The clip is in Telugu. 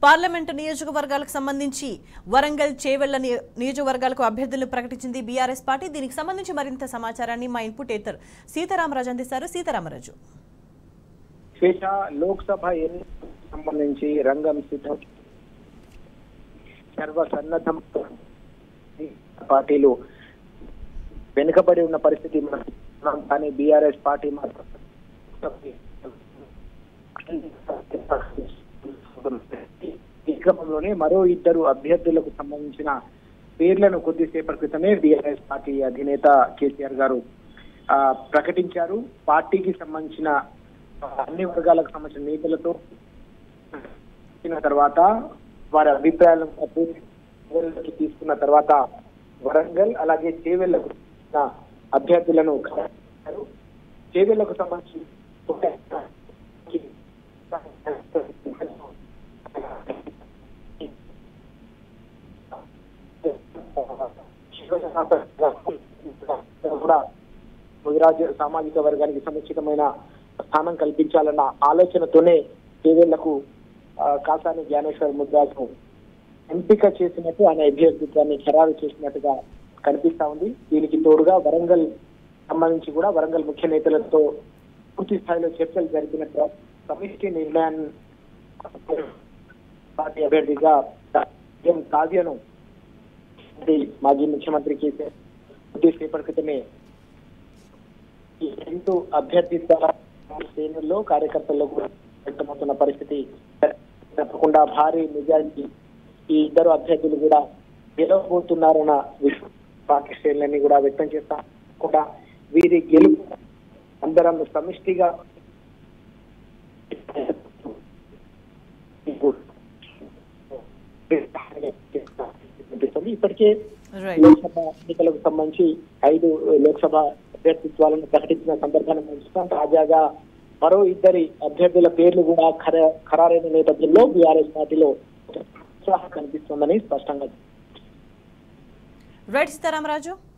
పార్లమెంటు నియోజకవర్గాలకు సంబంధించి వరంగల్ చేవెళ్ల నియ- నియోజకవర్గాలకు అభ్యర్థులను ప్రకటించింది బీఆర్ఎస్ పార్టీ దీనికి సంబంధించి మరింత సమాచారాన్ని మా ఇన్పుట్ ఏతర్ సీతారామరాజు అందిస్తారు సీతారామరాజు శేష లోక్సభ ఎన్నికలకు సంబంధించి రంగం సిద్ధం సర్వ సన్నద్ధం పార్టీలు వెనుకబడి ఉన్న పరిస్థితి మనం చూస్తున్నాం. కానీ బీఆర్ఎస్ పార్టీ మాత్రం ఈ క్రమంలోనే మరో ఇద్దరు అభ్యర్థులకు సంబంధించిన పేర్లను కొద్దిసేపటి క్రితమే బీఆర్ఎస్ పార్టీ అధినేత కేసీఆర్ గారు ఆ, ప్రకటించారు పార్టీకి సంబంధించిన అన్ని వర్గాలకు సంబంధించిన నేతలతో వచ్చిన తర్వాత వారి అభిప్రాయాలను పూర్తి పరిగణలోకి తీసుకున్న తర్వాత వరంగల్ అలాగే చేవెళ్లకు సంబంధించిన అభ్యర్థులను ఖరారు. చేవెళ్లకు సంబంధించి కూడా ముదిరాజు సామాజిక వర్గానికి సముచితమైన స్థానం కల్పించాలన్న ఆలోచనతోనే చేవేళ్లకు ఆ, కాసాని జ్ఞానేశ్వర్ ముద్రాజు ఎంపిక చేసినట్టు ఆయన అభ్యర్థిత్వాన్ని ఖరారు చేసినట్టుగా కనిపిస్తా ఉంది దీనికి తోడుగా వరంగల్ సంబంధించి కూడా వరంగల్ ముఖ్య నేతలతో పూర్తి స్థాయిలో చర్చలు జరిపినట్టు సమిష్టి నిర్ణయాన్ని పార్టీ అభ్యర్థిగా ఎం కావ్యను ఇది మాజీ ముఖ్యమంత్రి కేసీఆర్ కొద్దిసేపటి క్రితమే ఈ రెండు అభ్యర్థిత్వాల శ్రేణుల్లో కార్యకర్తల్లో కూడా వ్యక్తమవుతున్న పరిస్థితి తప్పకుండా భారీ మెజారిటీ ఈ ఇద్దరు అభ్యర్థులు కూడా గెలవబోతున్నారన్న విశ్వ పార్టీ శ్రేణులన్నీ కూడా వ్యక్తం చేస్తా కూడా వీరి గెలుపు అందరం సమిష్టిగా కనిపిస్తుంది ఇప్పటికే రైట్ లోక్సభ ఎన్నికలకు సంబంధించి ఐదు లోక్సభ అభ్యర్థిత్వాలను ప్రకటించిన సందర్భాన్ని మనం చూస్తాం తాజాగా మరో ఇద్దరి అభ్యర్థుల పేర్లు కూడా ఖరా- ఖరారైన నేపథ్యంలో బీఆర్ఎస్ పార్టీలో ఉత్సాహం కనిపిస్తోందని స్పష్టంగా రైట్ సీతారామరాజు